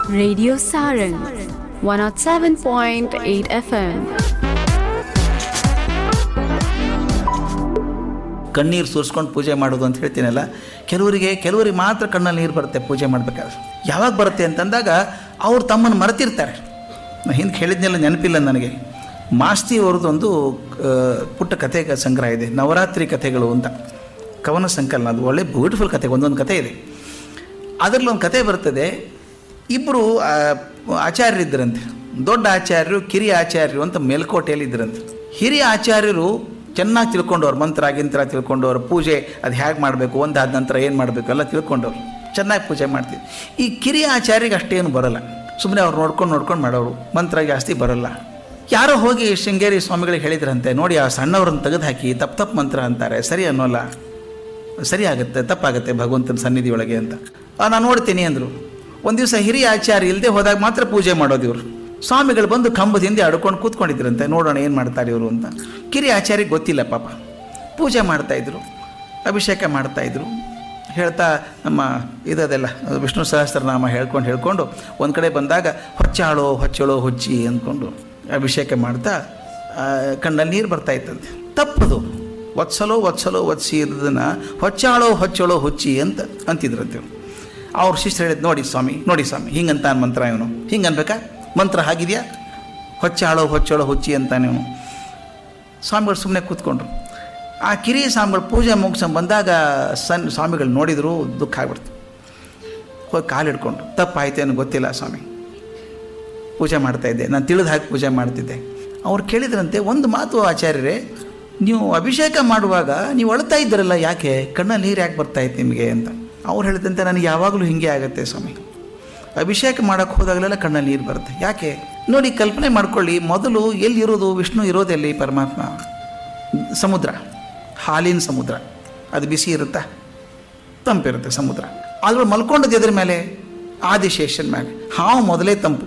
Radio Saran 107.8 FM. ಕಣ್ಣೀರು ಸುರಿಸ್ಕೊಂಡು ಪೂಜೆ ಮಾಡೋದು ಅಂತ ಹೇಳ್ತೀನಲ್ಲ ಕೆಲವರಿಗೆ ಕೆಲವರಿಗೆ ಮಾತ್ರ ಕಣ್ಣಲ್ಲಿ ನೀರು ಬರುತ್ತೆ ಪೂಜೆ ಮಾಡಬೇಕಾದ್ರೆ ಯಾವಾಗ ಬರುತ್ತೆ ಅಂತಂದಾಗ ಅವ್ರು ತಮ್ಮನ್ನು ಮರೆತಿರ್ತಾರೆ ನಾ ಹಿಂದೆ ಹೇಳಿದ್ನೆಲ್ಲ ನೆನಪಿಲ್ಲ ನನಗೆ ಮಾಸ್ತಿ ಅವ್ರದ್ದೊಂದು ಆ, ಪುಟ್ಟ ಕಥೆ ಸಂಗ್ರಹ ಇದೆ ನವರಾತ್ರಿ ಕಥೆಗಳು ಅಂತ ಕವನ ಸಂಕಲನ ಅದು ಒಳ್ಳೆ ಬ್ಯೂಟಿಫುಲ್ ಕಥೆ ಒಂದೊಂದು ಕಥೆ ಇದೆ ಅದರಲ್ಲಿ ಒಂದು ಕತೆ ಬರ್ತದೆ ಇಬ್ಬರು ಆಚಾರ್ಯರಿದ್ದರಂತೆ ದೊಡ್ಡ ಆಚಾರ್ಯರು ಕಿರಿಯ ಆಚಾರ್ಯರು ಅಂತ ಮೇಲ್ಕೋಟೆಯಲ್ಲಿ ಇದ್ದರಂತೆ ಹಿರಿಯ ಆಚಾರ್ಯರು ಚೆನ್ನಾಗಿ ತಿಳ್ಕೊಂಡವ್ರು ಮಂತ್ರ ಗಿಂತ್ರ ತಿಳ್ಕೊಂಡವ್ರು ಪೂಜೆ ಅದು ಹೇಗೆ ಮಾಡಬೇಕು ಒಂದಾದ ನಂತರ ಏನು ಮಾಡಬೇಕು ಎಲ್ಲ ತಿಳ್ಕೊಂಡವ್ರು ಚೆನ್ನಾಗಿ ಪೂಜೆ ಮಾಡ್ತೀವಿ ಈ ಕಿರಿಯ ಆಚಾರ್ಯರಿಗೆ ಅಷ್ಟೇನು ಬರಲ್ಲ ಸುಮ್ಮನೆ ಅವ್ರು ನೋಡ್ಕೊಂಡು ನೋಡ್ಕೊಂಡು ಮಾಡೋರು ಮಂತ್ರ ಜಾಸ್ತಿ ಬರಲ್ಲ ಯಾರೋ ಹೋಗಿ ಶೃಂಗೇರಿ ಸ್ವಾಮಿಗಳಿಗೆ ಹೇಳಿದ್ರಂತೆ ನೋಡಿ ಆ ಸಣ್ಣವ್ರನ್ನ ತೆಗೆದು ಹಾಕಿ ತಪ್ಪು ತಪ್ಪು ಮಂತ್ರ ಅಂತಾರೆ ಸರಿ ಅನ್ನೋಲ್ಲ ಸರಿ ಆಗುತ್ತೆ ತಪ್ಪಾಗುತ್ತೆ ಭಗವಂತನ ಸನ್ನಿಧಿ ಒಳಗೆ ಅಂತ ಆ, ನಾನು ನೋಡ್ತೀನಿ ಅಂದರು ಒಂದು ದಿವಸ ಹಿರಿಯ ಆಚಾರ್ಯ ಇಲ್ಲದೆ ಹೋದಾಗ ಮಾತ್ರ ಪೂಜೆ ಮಾಡೋದು ಇವರು ಸ್ವಾಮಿಗಳು ಬಂದು ಕಂಬದ ಹಿಂದೆ ಅಡ್ಕೊಂಡು ಕೂತ್ಕೊಂಡಿದ್ರಂತೆ ನೋಡೋಣ ಏನು ಮಾಡ್ತಾರೆ ಇವರು ಅಂತ ಕಿರಿಯ ಆಚಾರ್ಯಗೆ ಗೊತ್ತಿಲ್ಲ ಪಾಪ ಪೂಜೆ ಮಾಡ್ತಾಯಿದ್ರು ಅಭಿಷೇಕ ಮಾಡ್ತಾಯಿದ್ರು ಹೇಳ್ತಾ ನಮ್ಮ ಇದದೆಲ್ಲ ವಿಷ್ಣು ಸಹಸ್ರನಾಮ ಹೇಳ್ಕೊಂಡು ಹೇಳ್ಕೊಂಡು ಒಂದು ಕಡೆ ಬಂದಾಗ ಹೊಚ್ಚಾಳೋ ಹೊಚ್ಚಳೋ ಹೊಚ್ಚಿ ಅಂದ್ಕೊಂಡು ಅಭಿಷೇಕ ಮಾಡ್ತಾ ಆ, ಕಣ್ಣಲ್ಲಿ ನೀರು ಬರ್ತಾ ಇತ್ತಂತೆ ತಪ್ಪದು ವತ್ಸಲೋ ವತ್ಸಲೋ ವತ್ಸಿ ಇರೋದನ್ನು ಹೊಚ್ಚಾಳೋ ಹೊಚ್ಚಳೋ ಹುಚ್ಚಿ ಅಂತ ಅಂತಿದ್ರಂತೆ ಇವ್ರು. ಅವ್ರ ಶಿಷ್ಯರು ಹೇಳಿದ್ ನೋಡಿ ಸ್ವಾಮಿ ನೋಡಿ ಸ್ವಾಮಿ ಹಿಂಗಂತ ಮಂತ್ರ ಇವನು ಹಿಂಗೆ ಅನ್ಬೇಕಾ ಮಂತ್ರ ಹಾಗಿದೆಯಾ ಹೊಚ್ಚಾಳೋ ಹೊಚ್ಚಳೋ ಹುಚ್ಚಿ ಅಂತಾನೆ ಇವನು ಸ್ವಾಮಿಗಳು ಸುಮ್ಮನೆ ಕೂತ್ಕೊಂಡ್ರು ಆ ಕಿರಿಯ ಸ್ವಾಮಿಗಳು ಪೂಜೆ ಮುಗಿಸ್ಕೊಂಡು ಬಂದಾಗ ಸಣ್ಣ ಸ್ವಾಮಿಗಳು ನೋಡಿದ್ರು ದುಃಖ ಆಗ್ಬಿಡ್ತು ಹೋಗಿ ಕಾಲು ಹಿಡ್ಕೊಂಡು ತಪ್ಪಾಯ್ತೇನು ಗೊತ್ತಿಲ್ಲ ಸ್ವಾಮಿ ಪೂಜೆ ಮಾಡ್ತಾ ಇದ್ದೆ ನಾನು ತಿಳಿದು ಹಾಕಿ ಪೂಜೆ ಮಾಡ್ತಿದ್ದೆ ಅವ್ರು ಕೇಳಿದ್ರಂತೆ ಒಂದು ಮಾತು ಆಚಾರ್ಯರೇ ನೀವು ಅಭಿಷೇಕ ಮಾಡುವಾಗ ನೀವು ಅಳ್ತಾ ಇದ್ದೀರಲ್ಲ ಯಾಕೆ ಕಣ್ಣಲ್ಲಿ ನೀರು ಯಾಕೆ ಬರ್ತಾ ಇತ್ತು ನಿಮಗೆ ಅಂತ ಅವ್ರು ಹೇಳಿದಂತೆ ನನಗೆ ಯಾವಾಗಲೂ ಹಿಂಗೆ ಆಗುತ್ತೆ ಸ್ವಾಮಿ ಅಭಿಷೇಕ ಮಾಡೋಕ್ಕೆ ಹೋದಾಗಲೆಲ್ಲ ಕಣ್ಣಲ್ಲಿ ನೀರು ಬರುತ್ತೆ ಯಾಕೆ ನೋಡಿ ಕಲ್ಪನೆ ಮಾಡ್ಕೊಳ್ಳಿ ಮೊದಲು ಎಲ್ಲಿರೋದು ವಿಷ್ಣು ಇರೋದೆಲ್ಲಿ ಪರಮಾತ್ಮ ಸಮುದ್ರ ಹಾಲಿನ ಸಮುದ್ರ ಅದು ಬಿಸಿ ಇರುತ್ತಾ ತಂಪಿರುತ್ತೆ ಸಮುದ್ರ ಅದ್ರ ಮಲ್ಕೊಂಡದ್ದು ಎದ್ರ ಮೇಲೆ ಆದಿಶೇಷನ್ ಮೇಲೆ ಹಾವು ಮೊದಲೇ ತಂಪು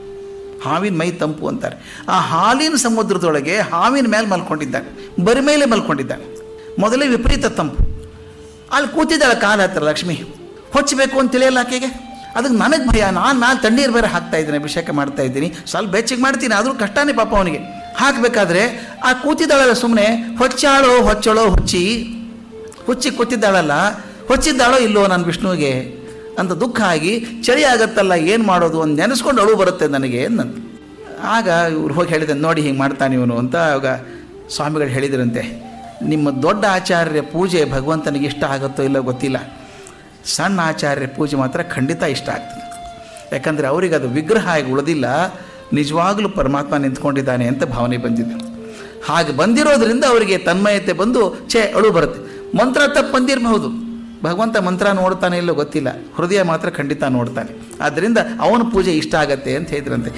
ಹಾವಿನ ಮೈ ತಂಪು ಅಂತಾರೆ ಆ ಹಾಲಿನ ಸಮುದ್ರದೊಳಗೆ ಹಾವಿನ ಮೇಲೆ ಮಲ್ಕೊಂಡಿದ್ದಾನೆ ಬರಿ ಮೇಲೆ ಮಲ್ಕೊಂಡಿದ್ದಾನೆ ಮೊದಲೇ ವಿಪರೀತ ತಂಪು ಅಲ್ಲಿ ಕೂತಿದ್ದಾಳೆ ಕಾಲ ಹತ್ರ ಲಕ್ಷ್ಮಿ ಹೊಚ್ಚಬೇಕು ಅಂತ ತಿಳಿಯಲ್ಲ ಆಕೆಗೆ ಅದಕ್ಕೆ ನನಗೆ ಭಯ ನಾನು ನಾನು ತಣ್ಣೀರು ಬೇರೆ ಹಾಕ್ತಾ ಇದ್ದೀನಿ ಅಭಿಷೇಕ ಮಾಡ್ತಾ ಇದ್ದೀನಿ ಸ್ವಲ್ಪ ಬೆಚ್ಚಗೆ ಮಾಡ್ತೀನಿ ಆದರೂ ಕಷ್ಟನೇ ಪಾಪ ಅವನಿಗೆ ಹಾಕಬೇಕಾದ್ರೆ ಆ ಕೂತಿದ್ದಾಳಲ್ಲ ಸುಮ್ಮನೆ ಹೊಚ್ಚಾಳೋ ಹೊಚ್ಚಳೋ ಹುಚ್ಚಿ ಹುಚ್ಚಿ ಕೂತಿದ್ದಾಳಲ್ಲ ಹೊಚ್ಚಿದ್ದಾಳೋ ಇಲ್ಲೋ ನಾನು ವಿಷ್ಣುವಿಗೆ ಅಂತ ದುಃಖ ಆಗಿ ಚಳಿ ಆಗತ್ತಲ್ಲ ಏನು ಮಾಡೋದು ಅಂತ ನೆನೆಸ್ಕೊಂಡು ಅಳು ಬರುತ್ತೆ ನನಗೆ ನಂದು ಆಗ ಇವ್ರು ಹೋಗಿ ಹೇಳಿದೆ ನೋಡಿ ಹಿಂಗೆ ಮಾಡ್ತಾನೆ ಇವನು ಅಂತ ಆಗ ಸ್ವಾಮಿಗಳು ಹೇಳಿದ್ರಂತೆ ನಿಮ್ಮ ದೊಡ್ಡ ಆಚಾರ್ಯ ಪೂಜೆ ಭಗವಂತನಿಗೆ ಇಷ್ಟ ಆಗುತ್ತೋ ಇಲ್ಲೋ ಗೊತ್ತಿಲ್ಲ ಸಣ್ಣ ಆಚಾರ್ಯ ಪೂಜೆ ಮಾತ್ರ ಖಂಡಿತ ಇಷ್ಟ ಆಗ್ತದೆ ಯಾಕಂದರೆ ಅವರಿಗೆ ಅದು ವಿಗ್ರಹ ಆಗಿ ಉಳಿದಿಲ್ಲ ನಿಜವಾಗಲೂ ಪರಮಾತ್ಮ ನಿಂತ್ಕೊಂಡಿದ್ದಾನೆ ಅಂತ ಭಾವನೆ ಬಂದಿದೆ ಹಾಗೆ ಬಂದಿರೋದ್ರಿಂದ ಅವರಿಗೆ ತನ್ಮಯತೆ ಬಂದು ಛೇ ಅಳು ಬರುತ್ತೆ ಮಂತ್ರ ತಪ್ಪು ಬಂದಿರಬಹುದು ಭಗವಂತ ಮಂತ್ರ ನೋಡ್ತಾನೆ ಇಲ್ಲೋ ಗೊತ್ತಿಲ್ಲ ಹೃದಯ ಮಾತ್ರ ಖಂಡಿತ ನೋಡ್ತಾನೆ ಆದ್ದರಿಂದ ಅವನ ಪೂಜೆ ಇಷ್ಟ ಆಗತ್ತೆ ಅಂತ ಹೇಳಿದ್ರಂತೆ